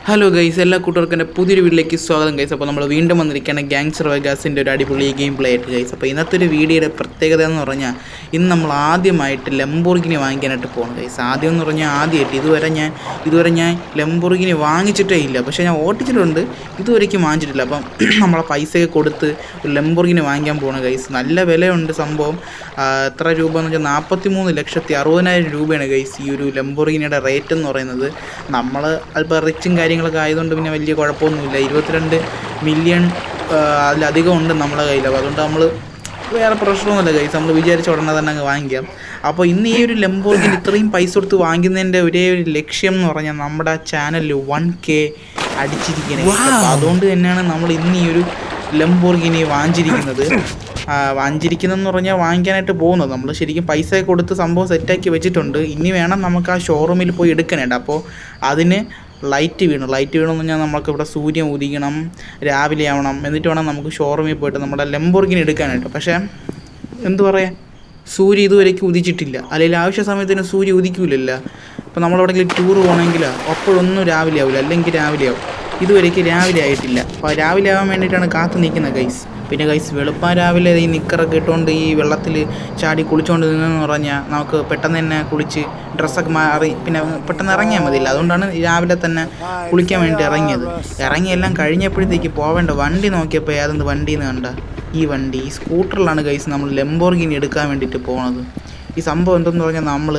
hello guys എല്ലാ കൂട്ടുകാർക്കും എൻ്റെ പുതിയൊരു വീട്ടിലേക്ക് സ്വാഗതം ഗൈസ് അപ്പോൾ നമ്മൾ വീണ്ടും വന്നിരിക്കുകയാണ് ഗാങ്സ്റ്റർ വെഗാസിൻ്റെ ഒരു അടിപൊളി ഗെയിം പ്ലേ ആയിട്ട് ഗൈസ് അപ്പോൾ ഇന്നത്തെ ഒരു വീഡിയോയുടെ പ്രത്യേകത എന്ന് പറഞ്ഞാൽ ഇന്ന് നമ്മൾ ആദ്യമായിട്ട് ലംബോർഗിനി വാങ്ങിക്കാനായിട്ട് പോകണം ഗൈസ് ആദ്യം എന്ന് പറഞ്ഞാൽ ആദ്യമായിട്ട് ഇതുവരെ ഞാൻ ഇതുവരെ ഞാൻ ലംബോർഗിനി വാങ്ങിച്ചിട്ടേ ഇല്ല പക്ഷേ ഞാൻ ഓട്ടിച്ചിട്ടുണ്ട് ഇതുവരേക്കും വാങ്ങിച്ചിട്ടില്ല അപ്പം നമ്മളെ പൈസയൊക്കെ കൊടുത്ത് ഒരു ലംബോർഗിനി വാങ്ങിക്കാൻ പോകണം ഗൈസ് നല്ല വിലയുണ്ട് സംഭവം ആ, എത്ര രൂപ എന്ന് വെച്ചാൽ നാൽപ്പത്തി മൂന്ന് ലക്ഷത്തി അറുപതിനായിരം രൂപയാണ് ഗൈസ് ഈ ഒരു ലംബോർഗിനിയുടെ റേറ്റ് എന്ന് പറയുന്നത് നമ്മൾ അല്പം റിച്ചും കാര്യങ്ങളൊക്കെ ആയതുകൊണ്ട് പിന്നെ വലിയ കുഴപ്പമൊന്നുമില്ല ഇരുപത്തിരണ്ട് മില്യൺ അതിലധികം ഉണ്ട് നമ്മളെ കയ്യിൽ അപ്പോൾ അതുകൊണ്ട് നമ്മൾ വേറെ പ്രശ്നമൊന്നുമില്ല ഗൈസ് നമ്മൾ വിചാരിച്ച ഉടനെ തന്നെ അങ്ങ് വാങ്ങിക്കാം അപ്പോൾ ഇന്ന് ഈ ഒരു ലംബോർഗിന് ഇത്രയും പൈസ കൊടുത്ത് വാങ്ങുന്നതിൻ്റെ ഒരേ ഒരു ലക്ഷ്യം എന്ന് പറഞ്ഞാൽ നമ്മുടെ ചാനലിൽ വൺ കെ അടിച്ചിരിക്കുന്നത് അപ്പോൾ അതുകൊണ്ട് തന്നെയാണ് നമ്മൾ ഇന്ന് ഈ ഒരു ലംബോർഗിനി വാങ്ങിച്ചിരിക്കുന്നത് ആ, വാങ്ങിച്ചിരിക്കുന്നതെന്ന് പറഞ്ഞാൽ വാങ്ങിക്കാനായിട്ട് പോകുന്നത് നമ്മൾ ശരിക്കും പൈസ കൊടുത്ത് സംഭവം സെറ്റാക്കി വെച്ചിട്ടുണ്ട് ഇനി വേണം നമുക്ക് ആ ഷോറൂമിൽ പോയി എടുക്കാനായിട്ട് അപ്പോൾ അതിന് ലൈറ്റ് വീണു ലൈറ്റ് വീണെന്ന് പറഞ്ഞാൽ നമുക്ക് ഇവിടെ സൂര്യൻ ഉദിക്കണം രാവിലെ ആവണം എന്നിട്ട് വേണം നമുക്ക് ഷോറൂമിൽ പോയിട്ട് നമ്മുടെ ലംബോർഗിനി എടുക്കാനായിട്ട് പക്ഷേ എന്തു പറയാ സൂര്യ ഇതുവരേക്ക് ഉദിച്ചിട്ടില്ല അല്ലെങ്കിൽ ആവശ്യ സമയത്തിന് സൂര്യ ഉദിക്കൂലല്ല ഇപ്പോൾ നമ്മളെവിടെയെങ്കിലും ടൂർ പോകണമെങ്കിൽ അപ്പോഴൊന്നും രാവിലെ ആവില്ല അല്ലെങ്കിൽ രാവിലെ ആവും ഇതുവരേക്ക് രാവിലെ ആയിട്ടില്ല അപ്പോൾ രാവിലെ ആവാൻ വേണ്ടിയിട്ടാണ് കാത്തു നിൽക്കുന്നത് ഗൈസ് പിന്നെ ഗൈസ് വെളുപ്പാൻ രാവിലെ ഈ നിക്കറൊക്കെ ഇട്ടുകൊണ്ട് ഈ വെള്ളത്തിൽ ചാടി കുളിച്ചുകൊണ്ട് നിന്നെന്ന് പറഞ്ഞാൽ നമുക്ക് പെട്ടെന്ന് തന്നെ കുളിച്ച് ഡ്രസ്സൊക്കെ മാറി പിന്നെ പെട്ടെന്ന് ഇറങ്ങിയാൽ മതിയില്ല അതുകൊണ്ടാണ് രാവിലെ തന്നെ കുളിക്കാൻ വേണ്ടി ഇറങ്ങിയത് ഇറങ്ങി എല്ലാം കഴിഞ്ഞപ്പോഴത്തേക്ക് പോവേണ്ട വണ്ടി നോക്കിയപ്പോൾ ഏതെന്ത് വണ്ടിന്ന് കണ്ട ഈ വണ്ടി ഈ സ്കൂട്ടറിലാണ് ഗൈസ് നമ്മൾ ലംബോർഗിനി എടുക്കാൻ വേണ്ടിയിട്ട് പോണത് ഈ സംഭവം എന്തെന്ന് പറഞ്ഞാൽ നമ്മൾ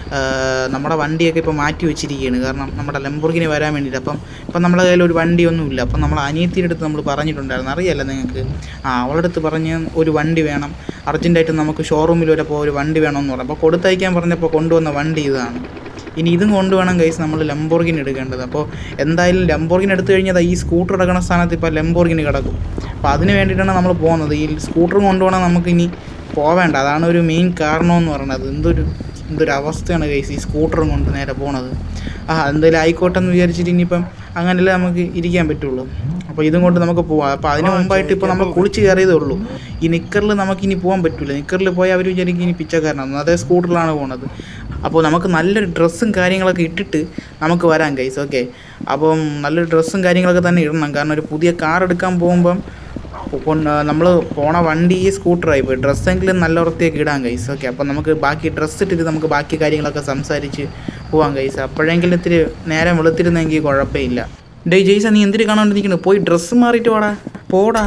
നമ്മുടെ വണ്ടിയൊക്കെ ഇപ്പോൾ മാറ്റി വെച്ചിരിക്കുകയാണ് കാരണം നമ്മുടെ ലംബോർഗിനി വരാൻ വേണ്ടിയിട്ട് അപ്പം ഇപ്പം നമ്മുടെ കയ്യിൽ ഒരു വണ്ടിയൊന്നുമില്ല അപ്പം നമ്മൾ അനിയത്തിയുടെ അടുത്ത് നമ്മൾ പറഞ്ഞിട്ടുണ്ടായിരുന്നു അറിയാലോ നിങ്ങൾക്ക് ആ അവളുടെ അടുത്ത് പറഞ്ഞ് ഒരു വണ്ടി വേണം അർജൻറ്റായിട്ട് നമുക്ക് ഷോറൂമിൽ വരെ പോകാൻ ഒരു വണ്ടി വേണമെന്ന് പറഞ്ഞു അപ്പോൾ കൊടുത്തയക്കാൻ പറഞ്ഞപ്പോൾ കൊണ്ടുവന്ന വണ്ടി ഇതാണ് ഇനി ഇതും കൊണ്ടുവേണം കൈസ് നമ്മൾ ലംബോർഗിനി എടുക്കേണ്ടത് അപ്പോൾ എന്തായാലും ലംബോർഗിനി എടുത്തു കഴിഞ്ഞാൽ ദാ ഈ സ്കൂട്ടർ എടുക്കുന്ന സ്ഥാനത്ത് ഇപ്പോൾ ലംബോർഗിനി കിടക്കും അപ്പോൾ അതിന് വേണ്ടിയിട്ടാണ് നമ്മൾ പോകുന്നത് ഈ സ്കൂട്ടറും കൊണ്ടുപോകണം നമുക്കിനി പോവേണ്ട അതാണ് ഒരു മെയിൻ കാരണമെന്ന് പറയുന്നത് എന്തൊരു എന്തൊരു അവസ്ഥയാണ് കൈസ് ഈ സ്കൂട്ടറും കൊണ്ട് നേരെ പോണത് ആ എന്തായാലും ആയിക്കോട്ടെ എന്ന് വിചാരിച്ചിട്ട് ഇനിയിപ്പം അങ്ങനെയല്ലേ നമുക്ക് ഇരിക്കാൻ പറ്റുള്ളൂ അപ്പോൾ ഇതും കൊണ്ട് നമുക്ക് പോവാം അപ്പോൾ അതിന് മുമ്പായിട്ട് ഇപ്പോൾ നമ്മൾ കുളിച്ച് കയറിയതേ ഉള്ളൂ ഈ നിക്കറിൽ നമുക്ക് ഇനി പോകാൻ പറ്റില്ല നിക്കറിൽ പോയാൽ അവർ വിചാരിക്കും ഇനി പിച്ചക്കാരനാണ് അതേ സ്കൂട്ടറിലാണ് പോണത് അപ്പോൾ നമുക്ക് നല്ലൊരു ഡ്രസ്സും കാര്യങ്ങളൊക്കെ ഇട്ടിട്ട് നമുക്ക് വരാം കൈസ് ഓക്കെ അപ്പം നല്ലൊരു ഡ്രസ്സും കാര്യങ്ങളൊക്കെ തന്നെ ഇടണം കാരണം ഒരു പുതിയ കാർ എടുക്കാൻ പോകുമ്പം നമ്മൾ പോണ വണ്ടി ഈ സ്കൂട്ടറായി പോയി ഡ്രസ്സെങ്കിലും നല്ല വൃത്തിയൊക്കെ ഇടാൻ കൈസ് ഓക്കെ അപ്പം നമുക്ക് ബാക്കി ഡ്രസ്സ് ഇട്ടിട്ട് നമുക്ക് ബാക്കി കാര്യങ്ങളൊക്കെ സംസാരിച്ച് പോവാം കൈസ് അപ്പോഴെങ്കിലും ഇത്തിരി നേരം വെളുത്തിരുന്നെങ്കിൽ കുഴപ്പമില്ല ഡേ ജെയ്സ നീ എന്തിനു കാണാണ്ടിരിക്കുന്നു പോയി ഡ്രസ്സ് മാറിയിട്ട് പോടാ പോടാ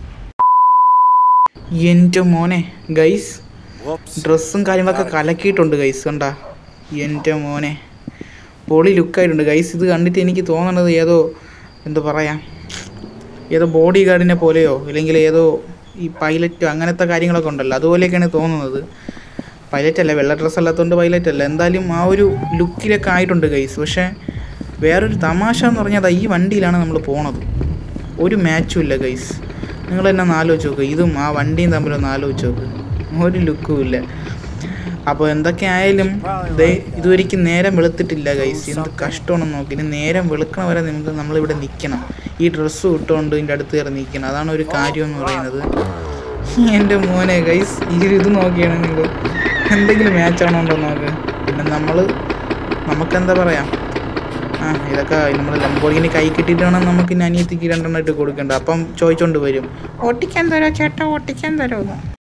എൻ്റെ മോനെ ഗൈസ് ഡ്രസ്സും കാര്യങ്ങളൊക്കെ കലക്കിയിട്ടുണ്ട് ഗൈസ് കണ്ടാ എൻ്റെ മോനെ പൊളി ലുക്കായിട്ടുണ്ട് ഗൈസ് ഇത് കണ്ടിട്ട് എനിക്ക് തോന്നണത് ഏതോ എന്താ പറയാ ഏതോ ബോഡി ഗാർഡിനെ പോലെയോ ഇല്ലെങ്കിൽ ഏതോ ഈ പൈലറ്റോ അങ്ങനത്തെ കാര്യങ്ങളൊക്കെ ഉണ്ടല്ലോ അതുപോലെയൊക്കെയാണ് തോന്നുന്നത് പൈലറ്റ് അല്ല വെള്ള ഡ്രസ്സ് അല്ലാത്തതുകൊണ്ട് പൈലറ്റ് അല്ല എന്തായാലും ആ ഒരു ലുക്കിലൊക്കെ ആയിട്ടുണ്ട് ഗൈസ് പക്ഷേ വേറൊരു തമാശ എന്ന് പറഞ്ഞാൽ ദാ ഈ വണ്ടിയിലാണ് നമ്മൾ പോണത് ഒരു മാച്ചും ഇല്ല ഗൈസ് നിങ്ങൾ തന്നെ ഒന്ന് ആലോചിച്ച് നോക്ക് ഇതും ആ വണ്ടിയും തമ്മിലൊന്ന് ആലോചിച്ച് നോക്ക് ഒരു ലുക്കും ഇല്ല അപ്പോൾ എന്തൊക്കെ ആയാലും ദേ ഇതുവരെയ്ക്കും നേരം വെളുത്തിട്ടില്ല ഗൈസ് എന്ത് കഷ്ടമാണെന്ന് നോക്കി ഇനി നേരം വെളുക്കണ വരെ നമുക്ക് നമ്മളിവിടെ നിൽക്കണം ഈ ഡ്രസ്സ് ഇട്ടുകൊണ്ട് ഇതിൻ്റെ അടുത്ത് കയറി നിൽക്കണം അതാണ് ഒരു കാര്യം എന്ന് പറയുന്നത് എൻ്റെ മോനെ ഗൈസ് ഈ ഒരു ഇത് നോക്കിയാണ് നിങ്ങൾ എന്തെങ്കിലും മാച്ച് ആണോ ഉണ്ടോ നോക്ക് പിന്നെ നമ്മൾ നമുക്കെന്താ പറയാ ആ ഇതൊക്കെ നമ്മൾ ലംബോർഗിനി കൈ കിട്ടിയിട്ട് വേണം നമുക്ക് ഇനി അനിയത്തിക്ക് രണ്ടെണ്ണം ഇട്ട് കൊടുക്കണ്ട അപ്പം ചോദിച്ചോണ്ട് വരും ഓട്ടിക്കാൻ തരോ ചേട്ടാ ഓട്ടിക്കാൻ തരോ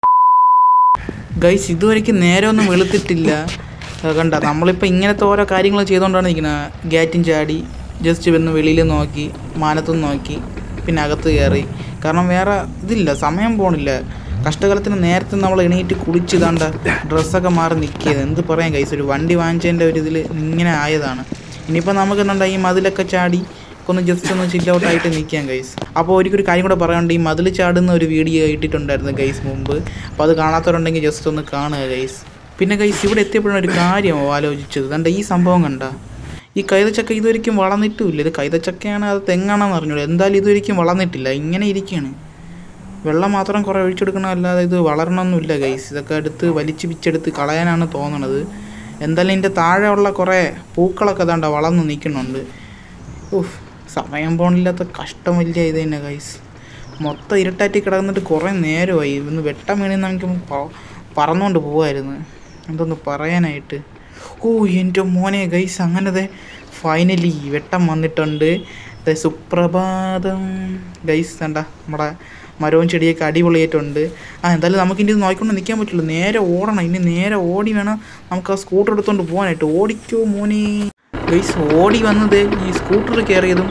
ഗൈസ് ഇതുവരെയ്ക്ക് നേരമൊന്നും വെളുത്തിട്ടില്ല ആ, കണ്ട നമ്മളിപ്പോൾ ഇങ്ങനത്തെ ഓരോ കാര്യങ്ങൾ ചെയ്തുകൊണ്ടാണ് നിൽക്കുന്നത് ഗാറ്റും ചാടി ജസ്റ്റ് വന്ന് വെളിയിൽ നോക്കി മാനത്തുനിന്ന് നോക്കി പിന്നെ അകത്ത് കയറി കാരണം വേറെ ഇതില്ല സമയം പോണില്ല കഷ്ടകാലത്തിന് നേരത്തെ നമ്മൾ എണീറ്റ് കുളിച്ച് ഇതാണ്ട ഡ്രസ്സൊക്കെ മാറി നിൽക്കിയത് എന്ത് പറയാം കൈസ് ഒരു വണ്ടി വാങ്ങിച്ചതിൻ്റെ ഒരു ഇതിൽ ഇങ്ങനെ ആയതാണ് ഇനിയിപ്പോൾ നമുക്ക് എന്താ ഈ മതിലൊക്കെ ചാടി ഒന്ന് ജസ്റ്റ് ഒന്ന് ചില്ല ഔട്ട് ആയിട്ട് നിൽക്കാം ഗൈസ് അപ്പോൾ ഒരിക്കലും കാര്യം കൂടെ പറയാനുണ്ട് ഈ മതിൽ ചാടുന്ന ഒരു വീഡിയോ ഇട്ടിട്ടുണ്ടായിരുന്നു ഗൈസ് മുമ്പ് അപ്പോൾ അത് കാണാത്തവരുണ്ടെങ്കിൽ ജസ്റ്റ് ഒന്ന് കാണുക ഗൈസ് പിന്നെ ഗൈസ് ഇവിടെ എത്തിയപ്പോഴാണ് ഒരു കാര്യം ആലോചിച്ചത് കണ്ട ഈ സംഭവം കണ്ട ഈ കൈതച്ചക്ക ഇതൊരിക്കും വളർന്നിട്ടുമില്ല ഇത് കൈതച്ചക്കയാണ് അത് തെങ്ങാണെന്ന് അറിഞ്ഞൂടെ എന്തായാലും ഇതൊരിക്കും വളർന്നിട്ടില്ല ഇങ്ങനെ ഇരിക്കുകയാണ് വെള്ളം മാത്രം കുറേ ഒഴിച്ചെടുക്കണം അല്ലാതെ ഇത് വളരണമൊന്നുമില്ല ഗൈസ് ഇതൊക്കെ എടുത്ത് വലിച്ച് പിച്ചെടുത്ത് കളയാനാണ് തോന്നണത് എന്തായാലും ഇതിൻ്റെ താഴെയുള്ള കുറേ പൂക്കളൊക്കെ അതാണ്ട വളർന്ന് നിൽക്കുന്നുണ്ട് ഉഫ് സമയം പോണില്ലാത്ത കഷ്ടം വലിയ ഇത് തന്നെ ഗൈസ് മൊത്തം ഇരുട്ടാറ്റി കിടന്നിട്ട് കുറേ നേരമായി ഇന്ന് വെട്ടം വീണിന്ന് നമുക്ക് പ- പറന്നുകൊണ്ട് പോവായിരുന്നു എന്തൊന്ന് പറയാനായിട്ട് ഓ എൻ്റെ മോനെ ഗൈസ് അങ്ങനത്തെ ഫൈനലി വെട്ടം വന്നിട്ടുണ്ട് ദേ സുപ്രഭാതം ഗൈസ് കണ്ട നമ്മുടെ മരവും ചെടിയൊക്കെ അടിപൊളിയായിട്ടുണ്ട് ആ എന്തായാലും നമുക്ക് ഇനി ഇത് നോക്കിക്കൊണ്ട് നിൽക്കാൻ പറ്റുള്ളൂ നേരെ ഓടണം ഇനി നേരെ ഓടി വേണം നമുക്ക് ആ സ്കൂട്ടർ എടുത്തുകൊണ്ട് പോകാനായിട്ട് ഓടിക്കോ മോനെ ഗൈസ് ഓടി വന്നത് ഈ സ്കൂട്ടർ കയറിയതും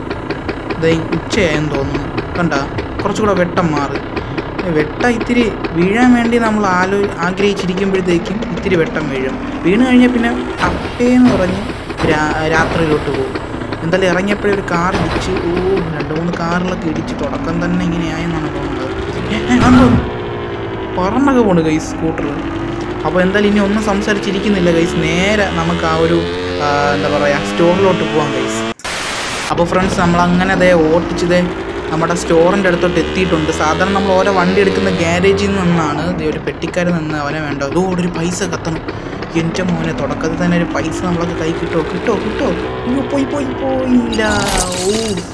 ദേ ഉച്ചയായെന്ന് തോന്നുന്നു കണ്ട കുറച്ചുകൂടെ വെട്ടം മാറി വെട്ട ഇത്തിരി വീഴാൻ വേണ്ടി നമ്മൾ ആലോ ആഗ്രഹിച്ചിരിക്കുമ്പോഴത്തേക്കും ഇത്തിരി വെട്ടം വീഴും വീണ് കഴിഞ്ഞാൽ പിന്നെ അപ്പേന്ന് പറഞ്ഞ് രാ രാത്രിയിലോട്ട് പോകും എന്തായാലും ഇറങ്ങിയപ്പോഴേ ഒരു കാർ ഇടിച്ച് ഓ രണ്ട് മൂന്ന് കാറിലൊക്കെ ഇടിച്ച് തുടക്കം തന്നെ ഇങ്ങനെയായെന്നാണ് തോന്നുന്നത് ഏ, ഏ, കണ്ടോ പറന്നൊക്കെ പോണ് ഗൈസ് സ്കൂട്ടർ അപ്പോൾ എന്തായാലും ഇനി ഒന്നും സംസാരിച്ചിരിക്കുന്നില്ല ഗൈസ് നേരെ നമുക്ക് ആ ഒരു ആ, എന്താ പറയുക സ്റ്റോറിലോട്ട് പോവാം ഗൈസ് അപ്പോൾ ഫ്രണ്ട്സ് നമ്മൾ അങ്ങനെ അതേ ഓട്ടിച്ചതേ നമ്മുടെ സ്റ്റോറിൻ്റെ അടുത്തോട്ട് എത്തിയിട്ടുണ്ട് സാധാരണ നമ്മൾ ഓരോ വണ്ടി എടുക്കുന്ന ഗ്യാരേജിൽ നിന്നാണ് ദേ ഒരു പെട്ടിക്കാരിൽ നിന്ന് അവനെ വേണ്ട അതോടെ ഒരു പൈസ കത്തണം എൻ്റെ മോനെ തുടക്കത്തിൽ തന്നെ ഒരു പൈസ നമ്മളൊക്കെ കൈ കിട്ടോ കിട്ടോ കിട്ടോ അയ്യോ പോയി പോയി പോയില്ല ഓ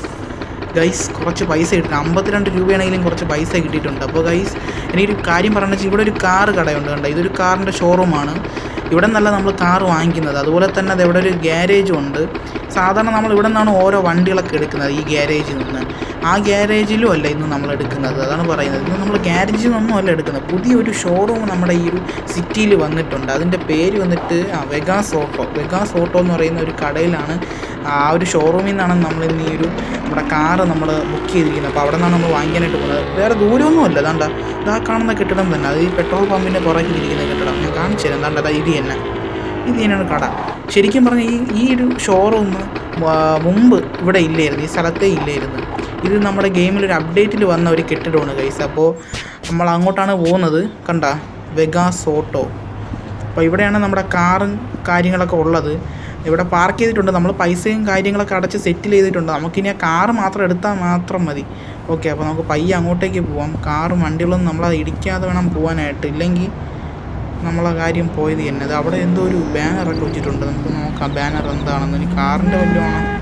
ഗൈസ് കുറച്ച് പൈസ കിട്ടും അമ്പത്തിരണ്ട് രൂപയാണെങ്കിലും കുറച്ച് പൈസ കിട്ടിയിട്ടുണ്ട് അപ്പോൾ ഗൈസ് എനിക്കൊരു കാര്യം പറയണമെന്ന് വെച്ചാൽ ഇവിടെ ഒരു കാറ് കടയുണ്ട് കണ്ടോ ഇതൊരു കാറിൻ്റെ ഷോറൂമാണ് ഇവിടെ നിന്നല്ല നമ്മൾ കാർ വാങ്ങിക്കുന്നത് അതുപോലെ തന്നെ അത് ഇവിടെ ഒരു ഗ്യാരേജും ഉണ്ട് സാധാരണ നമ്മൾ ഇവിടെ നിന്നാണ് ഓരോ വണ്ടികളൊക്കെ എടുക്കുന്നത് ഈ ഗ്യാരേജിൽ നിന്ന് ആ ഗ്യാരേജിലും അല്ല ഇന്ന് നമ്മൾ എടുക്കുന്നത് അതാണ് പറയുന്നത് ഇന്ന് നമ്മൾ ഗ്യാരേജിൽ നിന്നൊന്നും അല്ല എടുക്കുന്നത് പുതിയൊരു ഷോറൂം നമ്മുടെ ഈ ഒരു സിറ്റിയിൽ വന്നിട്ടുണ്ട് അതിൻ്റെ പേര് വന്നിട്ട് ആ വെഗാസ് ഓട്ടോ വെഗാസ് ഓട്ടോ എന്ന് പറയുന്ന ഒരു കടയിലാണ് ആ ഒരു ഷോറൂമിൽ നിന്നാണ് നമ്മൾ ഇന്ന് ഈ ഒരു നമ്മുടെ കാറ് നമ്മൾ ബുക്ക് ചെയ്തിരിക്കുന്നത് അപ്പോൾ അവിടെ നിന്നാണ് നമ്മൾ വാങ്ങിക്കാനായിട്ട് പോകുന്നത് വേറെ ദൂരമൊന്നും അല്ല അതാണ്ട ഇതാ കാണുന്ന കെട്ടിടം തന്നെ അത് ഈ പെട്രോൾ പമ്പിൻ്റെ പുറകിലിരിക്കുന്ന കെട്ടിടം ഞാൻ കാണിച്ചു തരാം എന്താണ്ട് അതാ ഇത് തന്നെ ഇത് തന്നെയാണ് കട ശരിക്കും പറഞ്ഞാൽ ഈ ഈ ഒരു ഷോറൂം മുമ്പ് ഇവിടെ ഇല്ലായിരുന്നു ഈ സ്ഥലത്തേ ഇല്ലായിരുന്നു ഇത് നമ്മുടെ ഗെയിമിൽ ഒരു അപ്ഡേറ്റിൽ വന്ന ഒരു കെട്ടിടമാണ് കൈസ് അപ്പോൾ നമ്മൾ അങ്ങോട്ടാണ് പോകുന്നത് കണ്ട വെഗാസ് ഓട്ടോ അപ്പോൾ ഇവിടെയാണ് നമ്മുടെ കാറും കാര്യങ്ങളൊക്കെ ഉള്ളത് ഇവിടെ പാർക്ക് ചെയ്തിട്ടുണ്ട് നമ്മൾ പൈസയും കാര്യങ്ങളൊക്കെ അടച്ച് സെറ്റിൽ ചെയ്തിട്ടുണ്ട് നമുക്കിനി ആ കാറ് മാത്രം എടുത്താൽ മാത്രം മതി ഓക്കെ അപ്പോൾ നമുക്ക് പയ്യെ അങ്ങോട്ടേക്ക് പോവാം കാറും വണ്ടികളൊന്നും നമ്മളത് ഇടിക്കാതെ വേണം പോകാനായിട്ട് ഇല്ലെങ്കിൽ നമ്മളെ കാര്യം പോയത് തന്നെ അത് അവിടെ എന്തോ ഒരു ബാനറൊക്കെ വെച്ചിട്ടുണ്ട് നമുക്ക് നോക്കാം ബാനർ എന്താണെന്ന് ഇനി കാറിൻ്റെ വല്ലതും ആണോ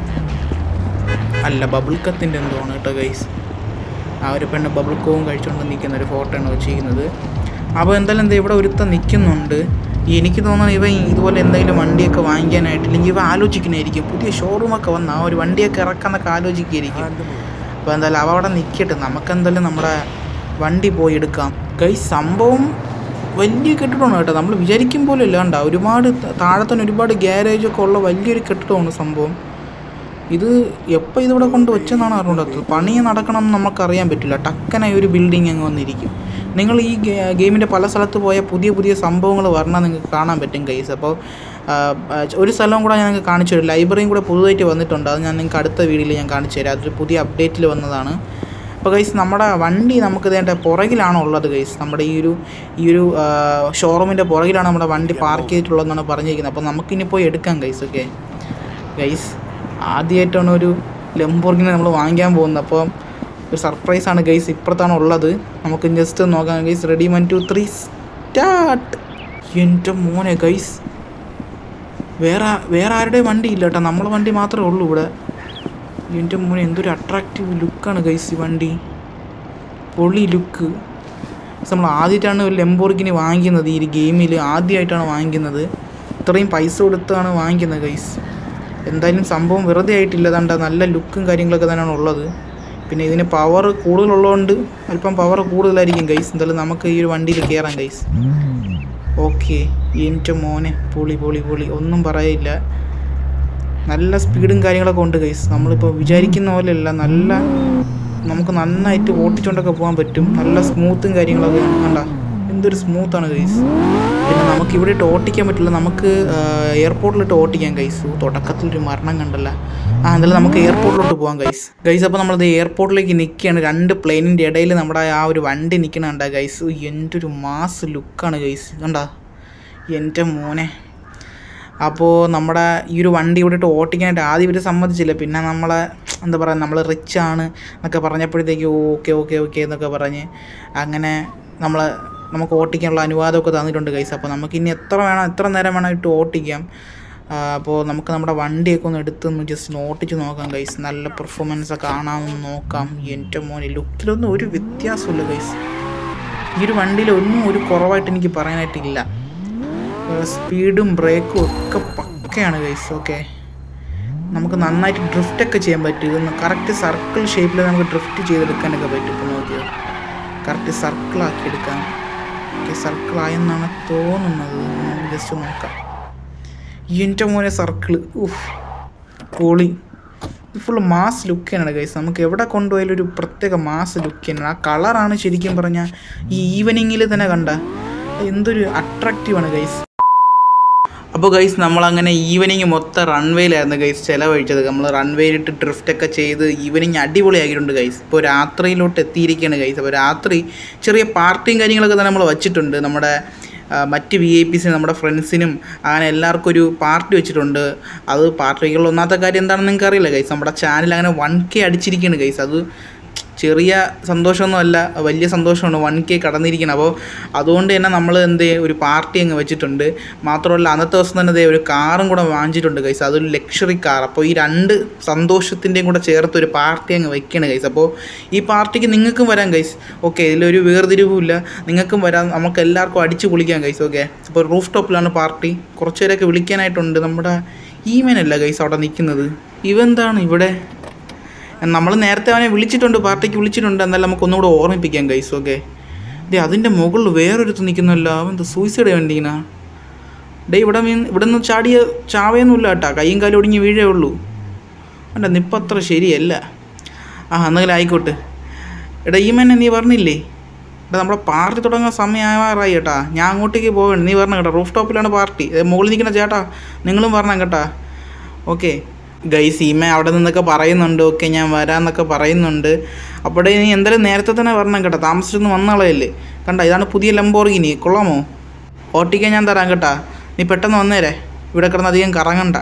അല്ല ബബിൾ കത്തിൻ്റെ എന്തോ ആണ് കേട്ടോ ഗൈസ് ആ ഒരു പെണ്ണ് ബബിൾ കോവും കഴിച്ചുകൊണ്ട് നിൽക്കുന്ന ഒരു ഫോട്ടോ ആണ് വെച്ചിരിക്കുന്നത് അപ്പോൾ എന്തായാലും എന്താ ഇവിടെ ഒരുത്തൻ നിൽക്കുന്നുണ്ട് എനിക്ക് തോന്നുന്നു ഇവ ഇതുപോലെ എന്തെങ്കിലും വണ്ടിയൊക്കെ വാങ്ങിക്കാനായിട്ട് ഇല്ലെങ്കിൽ ഇവ ആലോചിക്കുന്നതായിരിക്കും പുതിയ ഷോറൂമൊക്കെ വന്ന് ആ ഒരു വണ്ടിയൊക്കെ ഇറക്കാന്നൊക്കെ ആലോചിക്കുകയായിരിക്കും അപ്പോൾ എന്തായാലും അവ അവിടെ നിൽക്കട്ടെ നമുക്കെന്തായാലും നമ്മുടെ വണ്ടി പോയി എടുക്കാം ഗൈസ് സംഭവം വലിയ കെട്ടിടമാണ് കേട്ടോ നമ്മൾ വിചാരിക്കും പോലെ അല്ല കണ്ട ഒരുപാട് താഴെ തന്നെ ഒരുപാട് ഗ്യാരേജൊക്കെ ഉള്ള വലിയൊരു കെട്ടിടമാണ് സംഭവം ഇത് എപ്പോൾ ഇതിവിടെ കൊണ്ട് വെച്ചെന്നാണ് അറിയേണ്ടത് പണി നടക്കണം എന്ന് നമുക്കറിയാൻ പറ്റില്ല ടക്കനെ ഒരു ബിൽഡിംഗ് അങ്ങ് വന്നിരിക്കും നിങ്ങൾ ഈ ഗെയിമിൻ്റെ പല സ്ഥലത്ത് പോയാൽ പുതിയ പുതിയ സംഭവങ്ങൾ പറഞ്ഞാൽ നിങ്ങൾക്ക് കാണാൻ പറ്റും കൈസ് അപ്പോൾ ആ, ആ, ഒരു സ്ഥലവും കൂടെ ഞാൻ നിങ്ങൾക്ക് കാണിച്ചു തരും ലൈബ്രറിയും കൂടെ പുതുതായിട്ട് വന്നിട്ടുണ്ട് അത് ഞാൻ നിങ്ങൾക്ക് അടുത്ത വീഡിയോയിൽ ഞാൻ കാണിച്ചു തരാം അതൊരു പുതിയ അപ്ഡേറ്റിൽ വന്നതാണ് അപ്പോൾ ഗൈസ് നമ്മുടെ വണ്ടി നമുക്ക് ഇതേണ്ട പുറകിലാണ് ഉള്ളത് ഗൈസ് നമ്മുടെ ഈ ഒരു ഈ ഒരു ഷോറൂമിൻ്റെ പുറകിലാണ് നമ്മുടെ വണ്ടി പാർക്ക് ചെയ്തിട്ടുള്ളതെന്നാണ് പറഞ്ഞിരിക്കുന്നത് അപ്പോൾ നമുക്കിനി പോയി എടുക്കാം ഗൈസ് ഓക്കെ ഗൈസ് ആദ്യമായിട്ടാണ് ഒരു ലംബോർഗിനെ നമ്മൾ വാങ്ങിക്കാൻ പോകുന്നത് അപ്പോൾ ഒരു സർപ്രൈസാണ് ഗൈസ് ഇപ്പുറത്താണ് ഉള്ളത് നമുക്ക് ജസ്റ്റ് നോക്കാം guys ready one two three start എൻ്റെ മോനെ ഗൈസ് വേറെ വേറെ ആരുടെയും വണ്ടി ഇല്ല കേട്ടോ നമ്മളെ വണ്ടി മാത്രമേ ഉള്ളൂ ഇവിടെ എൻ്റെ മോനെ എന്തൊരു അട്രാക്റ്റീവ് ലുക്കാണ് ഗൈസ് ഈ വണ്ടി പൊളി ലുക്ക് നമ്മൾ ആദ്യമായിട്ടാണ് ഒരു ലെംബോർഗിനി വാങ്ങിക്കുന്നത് ഈ ഒരു ഗെയിമിൽ ആദ്യമായിട്ടാണ് വാങ്ങിക്കുന്നത് ഇത്രയും പൈസ കൊടുത്താണ് വാങ്ങിക്കുന്നത് ഗൈസ് എന്തായാലും സംഭവം വെറുതെ ആയിട്ടില്ല ദണ്ട നല്ല ലുക്കും കാര്യങ്ങളൊക്കെ തന്നെയാണ് ഉള്ളത് പിന്നെ ഇതിന് പവർ കൂടുതലുള്ളതുകൊണ്ട് അല്പം പവർ കൂടുതലായിരിക്കും ഗൈസ് എന്തായാലും നമുക്ക് ഈ ഒരു വണ്ടിയിൽ കയറാം ഗൈസ് ഓക്കെ എൻ്റെ മോനെ പൊളി പൊളി പൊളി ഒന്നും പറയില്ല നല്ല സ്പീഡും കാര്യങ്ങളൊക്കെ ഉണ്ട് ഗൈസ് നമ്മളിപ്പോൾ വിചാരിക്കുന്ന പോലെയല്ല നല്ല നമുക്ക് നന്നായിട്ട് ഓട്ടിച്ചുകൊണ്ടൊക്കെ പോകാൻ പറ്റും നല്ല സ്മൂത്തും കാര്യങ്ങളൊക്കെ കണ്ട എന്തൊരു സ്മൂത്താണ് ഗൈസ് പിന്നെ നമുക്ക് ഇവിടെ ഇട്ട് ഓട്ടിക്കാൻ പറ്റില്ല നമുക്ക് എയർപോർട്ടിലിട്ട് ഓട്ടിക്കാം ഗൈസ് തുടക്കത്തിൽ ഒരു മരണം കണ്ടല്ല ആ എന്തായാലും നമുക്ക് എയർപോർട്ടിലോട്ട് പോകാം ഗൈസ് ഗൈസ് അപ്പോൾ നമ്മളത് എയർപോർട്ടിലേക്ക് നിൽക്കുകയാണ് രണ്ട് പ്ലെയിനിൻ്റെ ഇടയിൽ നമ്മുടെ ആ ഒരു വണ്ടി നിൽക്കണ കണ്ട ഗൈസ് എന്തൊരു മാസ് ലുക്കാണ് ഗൈസ് കണ്ട എൻ്റെ മോനെ അപ്പോൾ നമ്മുടെ ഈ ഒരു വണ്ടി ഇവിടെ ഇട്ട് ഓട്ടിക്കാനായിട്ട് ആദ്യം ഇവർ സമ്മതിച്ചില്ല പിന്നെ നമ്മളെ എന്താ പറയുക നമ്മൾ റിച്ച് ആണ് എന്നൊക്കെ പറഞ്ഞപ്പോഴത്തേക്ക് ഓക്കെ ഓക്കെ ഓക്കെ എന്നൊക്കെ പറഞ്ഞ് അങ്ങനെ നമ്മൾ നമുക്ക് ഓട്ടിക്കാനുള്ള അനുവാദമൊക്കെ തന്നിട്ടുണ്ട് കൈസ് അപ്പോൾ നമുക്ക് ഇനി എത്ര വേണം എത്ര നേരം വേണം ഇട്ട് ഓട്ടിക്കാം ആ, അപ്പോൾ നമുക്ക് നമ്മുടെ വണ്ടിയൊക്കെ ഒന്ന് എടുത്തൊന്ന് ജസ്റ്റ് ഒന്ന് ഓട്ടിച്ച് നോക്കാം ഗൈസ് നല്ല പെർഫോമൻസ് ഒക്കെ കാണാമെന്ന് നോക്കാം എൻ്റെ മോനെ ലുക്കിലൊന്നും ഒരു വ്യത്യാസമില്ല ഗൈസ് ഈ ഒരു വണ്ടിയിൽ ഒന്നും ഒരു കുറവായിട്ട് എനിക്ക് പറയാനായിട്ടില്ല സ്പീഡും ബ്രേക്കും ഒക്കെ പക്കയാണ് ഗൈസ് ഓക്കെ നമുക്ക് നന്നായിട്ട് ഡ്രിഫ്റ്റ് ഒക്കെ ചെയ്യാൻ പറ്റും ഇതൊന്ന് കറക്റ്റ് സർക്കിൾ ഷേപ്പിൽ നമുക്ക് ഡ്രിഫ്റ്റ് ചെയ്തെടുക്കാനൊക്കെ പറ്റും ഇപ്പോൾ നോക്കിയോ കറക്റ്റ് സർക്കിളാക്കി എടുക്കാം ഓക്കെ സർക്കിളായെന്നാണ് തോന്നുന്നത് നമുക്ക് ജസ്റ്റ് നോക്കാം എൻ്റെ മോനെ സർക്കിൾ ഉഫ് പൊളി ഇത് ഫുള്ള് മാസ് ലുക്ക് തന്നെയാണ് ഗൈസ് നമുക്ക് എവിടെ കൊണ്ടുപോയാലും ഒരു പ്രത്യേക മാസ് ലുക്ക് തന്നെയാണ് ആ കളറാണ് ശരിക്കും പറഞ്ഞാൽ ഈ ഈവനിങ്ങിൽ തന്നെ കണ്ട എന്തൊരു അട്രാക്റ്റീവാണ് ഗൈസ് അപ്പോൾ ഗൈസ് നമ്മളങ്ങനെ ഈവനിങ് മൊത്തം റൺവേയിലായിരുന്നു ഗൈസ് ചിലവഴിച്ചത് നമ്മൾ റൺവേയിലിട്ട് ഡ്രിഫ്റ്റ് ഒക്കെ ചെയ്ത് ഈവനിങ് അടിപൊളിയാക്കിയിട്ടുണ്ട് ഗൈസ് ഇപ്പോൾ രാത്രിയിലോട്ട് എത്തിയിരിക്കുകയാണ് ഗൈസ് അപ്പോൾ രാത്രി ചെറിയ പാർട്ടിയും കാര്യങ്ങളൊക്കെ തന്നെ നമ്മൾ വച്ചിട്ടുണ്ട് നമ്മുടെ ആ, മറ്റ് വി ഐ പിസിനും നമ്മുടെ ഫ്രണ്ട്സിനും അങ്ങനെ എല്ലാവർക്കും ഒരു പാർട്ടി വെച്ചിട്ടുണ്ട് അത് പാർട്ടിക്കുള്ള ഒന്നാമത്തെ കാര്യം എന്താണെന്ന് നിങ്ങൾക്ക് അറിയില്ല ഗൈസ് നമ്മുടെ ചാനൽ അങ്ങനെ വൺ കെ അടിച്ചിരിക്കുകയാണ് ഗൈസ് അത് ചെറിയ സന്തോഷമൊന്നുമല്ല വലിയ സന്തോഷമാണ് വൺ കെ കടന്നിരിക്കണം അപ്പോൾ അതുകൊണ്ട് തന്നെ നമ്മൾ എന്ത് ചെയ്യും, ഒരു പാർട്ടി അങ്ങ് വെച്ചിട്ടുണ്ട് മാത്രമല്ല അന്നത്തെ ദിവസം തന്നെ ദേ ഒരു കാറും കൂടെ വാങ്ങിച്ചിട്ടുണ്ട് ഗൈസ് അതൊരു ലക്ഷറി കാർ അപ്പോൾ ഈ രണ്ട് സന്തോഷത്തിൻ്റെയും കൂടെ ചേർത്ത് ഒരു പാർട്ടി അങ്ങ് വെക്കുകയാണ് ഗൈസ് അപ്പോൾ ഈ പാർട്ടിക്ക് നിങ്ങൾക്കും വരാം ഗൈസ് ഓക്കെ ഇതിലൊരു വേർതിരിവുമില്ല നിങ്ങൾക്കും വരാം നമുക്ക് എല്ലാവർക്കും അടിച്ച് പൊളിക്കാം ഗൈസ് ഓക്കെ അപ്പോൾ റൂഫ് ടോപ്പിലാണ് പാർട്ടി കുറച്ച് പേരൊക്കെ വിളിക്കാനായിട്ടുണ്ട് നമ്മുടെ ഈമനല്ല ഗൈസ് അവിടെ നിൽക്കുന്നത് ഇവന്താണ് ഇവിടെ നമ്മൾ നേരത്തെ അവനെ വിളിച്ചിട്ടുണ്ട് പാർട്ടിക്ക് വിളിച്ചിട്ടുണ്ട് എന്നാലും നമുക്ക് ഒന്നുകൂടെ ഓർമ്മിപ്പിക്കാം ഗൈസ് ഓക്കെ ഡേ അതിൻ്റെ മുകളിൽ വേറൊരുത്ത് നിൽക്കുന്നല്ലോ അവൻ സൂയിസൈഡ് വേണ്ടിങ്ങനാ ഡേ ഇവിടെ മീൻ ഇവിടെ നിന്ന് ചാടിയ ചാവയൊന്നുമില്ല കേട്ടാ കൈയും കാലും ഒടിഞ്ഞ് വീഴേ ഉള്ളൂ അവൻ്റെ നിപ്പത്ര ശരിയല്ല ആ എന്തെങ്കിലും ആയിക്കോട്ടെ എടാ ഈ മന്നെ നീ പറഞ്ഞില്ലേ എടാ നമ്മുടെ പാർട്ടി തുടങ്ങാൻ സമയമാറായി കേട്ടാ ഞാൻ അങ്ങോട്ടേക്ക് പോകണം നീ പറഞ്ഞ കേട്ടോ റൂഫ് ടോപ്പിലാണ് പാർട്ടി ഏ, മുകളിൽ നിൽക്കുന്ന ചേട്ടാ നിങ്ങളും പറഞ്ഞ കേട്ടാ ഓക്കെ ഗൈസ് ഈമ അവിടെ നിന്നൊക്കെ പറയുന്നുണ്ട് ഓക്കെ ഞാൻ വരാമെന്നൊക്കെ പറയുന്നുണ്ട് അപ്പോഴേ നീ എന്തായാലും നേരത്തെ തന്നെ വരണം കേട്ടോ താമസിച്ചൊന്ന് വന്നാളയല്ലേ കണ്ട ഇതാണ് പുതിയ ലംബോർഗിനി കൊള്ളാമോ ഓട്ടിക്കാൻ ഞാൻ തരാം കേട്ടാ നീ പെട്ടെന്ന് വന്നേരെ ഇവിടെ കിടന്ന് അധികം കറങ്ങണ്ട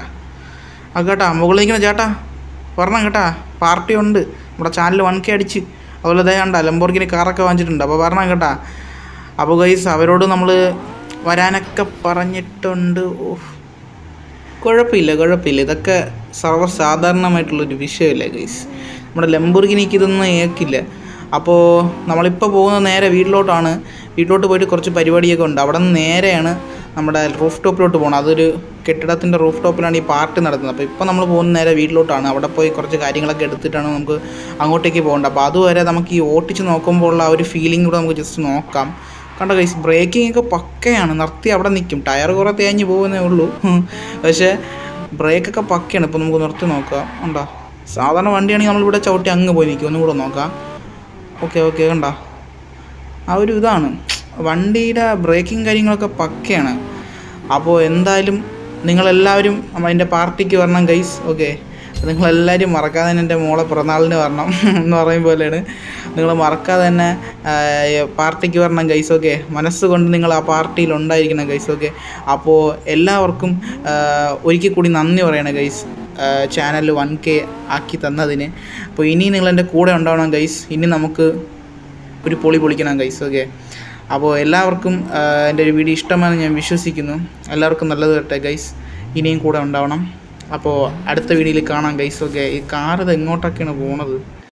ആ കേട്ടാ മുകളിൽ നിൽക്കുന്ന ചേട്ടാ പറഞ്ഞ കേട്ടാ പാർട്ടി ഉണ്ട് നമ്മുടെ ചാനൽ വൺ കെ അടിച്ച് അതുപോലെ ദേ കണ്ട ലംബോർഗിനി കാറൊക്കെ വാങ്ങിച്ചിട്ടുണ്ട് അപ്പോൾ പറഞ്ഞ കേട്ടാ അപ്പോൾ ഗൈസ് അവരോട് നമ്മൾ വരാനൊക്കെ പറഞ്ഞിട്ടുണ്ട് ഓഹ് കുഴപ്പമില്ല കുഴപ്പമില്ല ഇതൊക്കെ സർവ്വസാധാരണമായിട്ടുള്ളൊരു വിഷയമല്ലേ ഗൈസ് നമ്മുടെ ലംബോർഗിനിക്ക് ഇതൊന്നും ഏക്കില്ല അപ്പോൾ നമ്മളിപ്പോൾ പോകുന്ന നേരെ വീട്ടിലോട്ടാണ് വീട്ടിലോട്ട് പോയിട്ട് കുറച്ച് പരിപാടിയൊക്കെ ഉണ്ട് അവിടെ നിന്ന് നേരെയാണ് നമ്മുടെ റൂഫ് ടോപ്പിലോട്ട് പോകണം അതൊരു കെട്ടിടത്തിൻ്റെ റൂഫ് ടോപ്പിലാണ് ഈ പാർട്ടി നടത്തുന്നത് അപ്പോൾ ഇപ്പോൾ നമ്മൾ പോകുന്ന നേരെ വീട്ടിലോട്ടാണ് അവിടെ പോയി കുറച്ച് കാര്യങ്ങളൊക്കെ എടുത്തിട്ടാണ് നമുക്ക് അങ്ങോട്ടേക്ക് പോകേണ്ടത് അപ്പോൾ അതുവരെ നമുക്ക് ഈ ഓട്ടിച്ച് നോക്കുമ്പോൾ ഉള്ള ആ ഒരു ഫീലിംഗ് കൂടെ നമുക്ക് ജസ്റ്റ് നോക്കാം കണ്ട ഗൈസ് ബ്രേക്കിംഗ് ഒക്കെ പക്കയാണ് നിർത്തി അവിടെ നിൽക്കും ടയർ കുറേ തേഞ്ഞ് പോകുന്നേ ഉള്ളൂ പക്ഷേ ബ്രേക്കൊക്കെ പക്കയാണ് ഇപ്പോൾ നമുക്ക് നിർത്തി നോക്കാം ഉണ്ടോ സാധാരണ വണ്ടിയാണെങ്കിൽ നമ്മളിവിടെ ചവിട്ടി അങ്ങ് പോയി നിൽക്കും ഒന്നും കൂടെ നോക്കാം ഓക്കെ ഓക്കെ കണ്ട ആ ഒരു ഇതാണ് വണ്ടിയുടെ ബ്രേക്കിംഗ് കാര്യങ്ങളൊക്കെ പക്കയാണ് അപ്പോൾ എന്തായാലും നിങ്ങളെല്ലാവരും അതിൻ്റെ പാർട്ടിക്ക് വരണം ഗൈസ് ഓക്കെ നിങ്ങളെല്ലാവരും മറക്കാതെ തന്നെ എൻ്റെ മോളെ പിറന്നാളിന് വരണം എന്ന് പറയും പോലെയാണ് നിങ്ങൾ മറക്കാതെ തന്നെ ആ, പാർട്ടിക്ക് വരണം ഗൈസ് ഓക്കെ മനസ്സുകൊണ്ട് നിങ്ങൾ ആ പാർട്ടിയിൽ ഉണ്ടായിരിക്കണം ഗൈസ് ഓക്കെ അപ്പോൾ എല്ലാവർക്കും ആ, ഒരിക്കൽ കൂടി നന്ദി പറയണം ഗൈസ് ചാനൽ വൺ കെ ആക്കി തന്നതിന് അപ്പോൾ ഇനി നിങ്ങൾ എൻ്റെ കൂടെ ഉണ്ടാവണം ഗൈസ് ഇനി നമുക്ക് ഒരു പൊളി പൊളിക്കണം ഗൈസ് ഓക്കെ അപ്പോൾ എല്ലാവർക്കും ആ, എൻ്റെ ഒരു വീഡിയോ ഇഷ്ടമാണെന്ന് ഞാൻ വിശ്വസിക്കുന്നു എല്ലാവർക്കും നല്ലത് വരട്ടെ ഗൈസ് ഇനിയും കൂടെ ഉണ്ടാവണം അപ്പോൾ അടുത്ത വീഡിയോയിൽ കാണാം ഗൈസ് ഓക്കെ ഈ കാർ ഇത് എങ്ങോട്ടൊക്കെയാണ് പോണത്